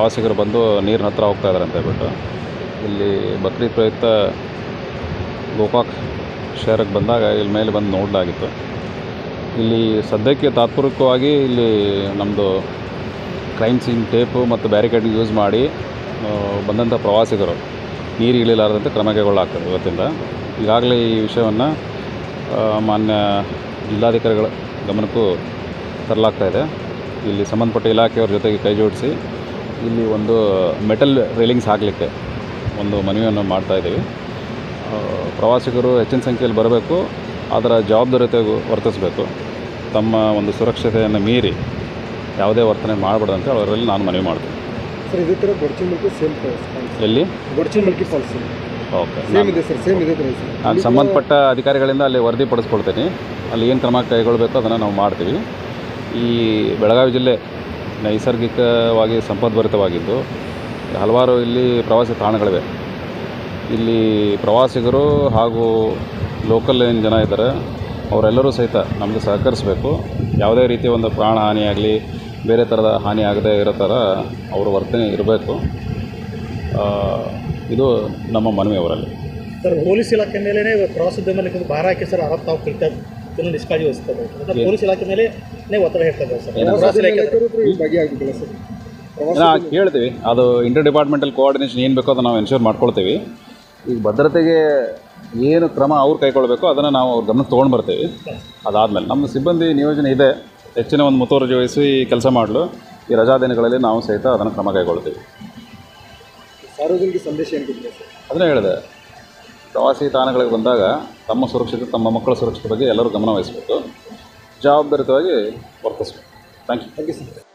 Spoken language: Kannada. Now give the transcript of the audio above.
ಪ್ರವಾಸಿಗರು ಬಂದು ನೀರಿನ ಹತ್ರ ಹೋಗ್ತಾ ಇದ್ದಾರೆ ಅಂತ ಹೇಳ್ಬಿಟ್ಟು ಇಲ್ಲಿ ಬಕ್ರೀದ್ ಪ್ರಯುಕ್ತ ಗೋಕಾಕ್ ಶಹರಕ್ಕೆ ಬಂದಾಗ ಇಲ್ಲಿ ಮೇಲೆ ಬಂದು ನೋಡಲಾಗಿತ್ತು ಇಲ್ಲಿ ಸದ್ಯಕ್ಕೆ ತಾತ್ಪೂರ್ವಕವಾಗಿ ಇಲ್ಲಿ ನಮ್ಮದು ಕ್ರೈಮ್ ಸೀನ್ ಟೇಪು ಮತ್ತು ಬ್ಯಾರಿಕೇಡಿಂಗ್ ಯೂಸ್ ಮಾಡಿ ಆ, ಬಂದಂಥ ಪ್ರವಾಸಿಗರು ನೀರು ಇಳಿಲಾರದಂತೆ ಕ್ರಮ ಕೈಗೊಳ್ಳಲಾಗ್ತದೆ ಇವತ್ತಿಂದ ಈಗಾಗಲೇ ಈ ವಿಷಯವನ್ನು ಮಾನ್ಯ ಜಿಲ್ಲಾಧಿಕಾರಿಗಳ ಗಮನಕ್ಕೂ ತರಲಾಗ್ತಾ ಇದೆ ಇಲ್ಲಿ ಸಂಬಂಧಪಟ್ಟ ಇಲಾಖೆಯವ್ರ ಜೊತೆಗೆ ಕೈ ಜೋಡಿಸಿ ಇಲ್ಲಿ ಒಂದು ಮೆಟಲ್ ರೇಲಿಂಗ್ಸ್ ಹಾಕಲಿಕ್ಕೆ ಒಂದು ಮನವಿಯನ್ನು ಮಾಡ್ತಾ ಇದ್ದೀವಿ ಆ, ಪ್ರವಾಸಿಗರು ಹೆಚ್ಚಿನ ಸಂಖ್ಯೆಯಲ್ಲಿ ಬರಬೇಕು ಅದರ ಜವಾಬ್ದಾರಿತೆ ವರ್ತಿಸಬೇಕು ತಮ್ಮ ಒಂದು ಸುರಕ್ಷತೆಯನ್ನು ಮೀರಿ ಯಾವುದೇ ವರ್ತನೆ ಮಾಡಬಾರ್ದಂತೆ ಅವರಲ್ಲಿ ನಾನು ಮನವಿ ಮಾಡ್ತೀನಿ ಸರ್ ಇದೇ ಥರ ಗೊಡ್ಚಿಮಲ್ಕಿ ಸೇಮ್ ಎಲ್ಲಿ ಗೊಡ್ಚಿಮಲ್ಕಿ ಫಾಲ್ಸ್ ಓಕೆ ಸೇಮ್ ಇದೆ ಸರ್ ಸೇಮ್ ಇದೆ ಥರ ಸರ್ ನಾನು ಸಂಬಂಧಪಟ್ಟ ಅಧಿಕಾರಿಗಳಿಂದ ಅಲ್ಲಿ ವರದಿ ಪಡಿಸ್ಕೊಳ್ತೀನಿ ಅಲ್ಲಿ ಏನು ಕ್ರಮ ಕೈಗೊಳ್ಳಬೇಕು ಅದನ್ನು ನಾವು ಮಾಡ್ತೀವಿ ಈ ಬೆಳಗಾವಿ ಜಿಲ್ಲೆ ನೈಸರ್ಗಿಕವಾಗಿ ಸಂಪದ್ಭರಿತವಾಗಿದ್ದು ಹಲವಾರು ಇಲ್ಲಿ ಪ್ರವಾಸಿ ತಾಣಗಳಿವೆ ಇಲ್ಲಿ ಪ್ರವಾಸಿಗರು ಹಾಗೂ ಲೋಕಲ್ ಏನು ಜನ ಇದ್ದಾರೆ ಅವರೆಲ್ಲರೂ ಸಹಿತ ನಮಗೆ ಸಹಕರಿಸಬೇಕು ಯಾವುದೇ ರೀತಿಯ ಒಂದು ಪ್ರಾಣ ಹಾನಿಯಾಗಲಿ ಬೇರೆ ಥರದ ಹಾನಿ ಆಗದೇ ಇರೋ ಥರ ಅವರ ವರ್ತನೆ ಇರಬೇಕು ಇದು ನಮ್ಮ ಮನವಿ ಅವರಲ್ಲಿ ಸರ್ ಪೊಲೀಸ್ ಇಲಾಖೆ ಮೇಲೆ ಪ್ರವಾಸೋದ್ಯಮ ಇಲಾಖೆ ಭಾರ ಹಾಕಿ ಸರ್ ಆರೋಪ ತಾವು ಕಲಿತಾ ಇದನ್ನು ನಿಷ್ಕಾಳಜಿ ವಹಿಸ್ತಾರೆ ಮತ್ತೆ ಪೊಲೀಸ್ ಇಲಾಖೆ ಮೇಲೆ ಒತ್ತಡ ಹೇಳ್ತಾ ಇದ್ದಾರೆ ಸರ್ ಪ್ರವಾಸ ಇಲಾಖೆ ಭಾಗಿಯಾಗಿದ್ದಿಲ್ಲ ಸರ್ ಪ್ರವಾಸ ನಾ ಕೇಳ್ತೀವಿ ಅದು ಇಂಟರ್ ಡಿಪಾರ್ಟ್ಮೆಂಟಲ್ ಕೋಆರ್ಡಿನೇಷನ್ ಏನು ಬೇಕೋ ಅದನ್ನು ನಾವು ಎನ್ಶೂರ್ ಮಾಡ್ಕೊಳ್ತೀವಿ ಈಗ ಭದ್ರತೆಗೆ ಏನು ಕ್ರಮ ಅವ್ರು ಕೈಗೊಳ್ಳಬೇಕು ಅದನ್ನು ನಾವು ಅವ್ರ ಗಮನಕ್ಕೆ ತೊಗೊಂಡು ಬರ್ತೀವಿ ಅದಾದಮೇಲೆ ನಮ್ಮ ಸಿಬ್ಬಂದಿ ನಿಯೋಜನೆ ಇದೆ ಹೆಚ್ಚಿನ ಒಂದು ಮುತುವರ್ಜಿ ವಹಿಸಿ ಕೆಲಸ ಮಾಡಲು ಈ ರಜಾ ದಿನಗಳಲ್ಲಿ ನಾವು ಸಹಿತ ಅದನ್ನು ಕ್ರಮ ಕೈಗೊಳ್ತೀವಿ ಸಾರ್ವಜನಿಕ ಸಂದೇಶ ಏನು ಕೊಟ್ಟಿದೆ ಸರ್ ಅದನ್ನೇ ಹೇಳಿದೆ ಪ್ರವಾಸಿ ತಾಣಗಳಿಗೆ ಬಂದಾಗ ತಮ್ಮ ಸುರಕ್ಷತೆ ತಮ್ಮ ಮಕ್ಕಳ ಸುರಕ್ಷತೆ ಬಗ್ಗೆ ಎಲ್ಲರೂ ಗಮನ ವಹಿಸಬೇಕು ಜವಾಬ್ದಾರಿತವಾಗಿ ವರ್ತಿಸಬೇಕು thank you thank you sir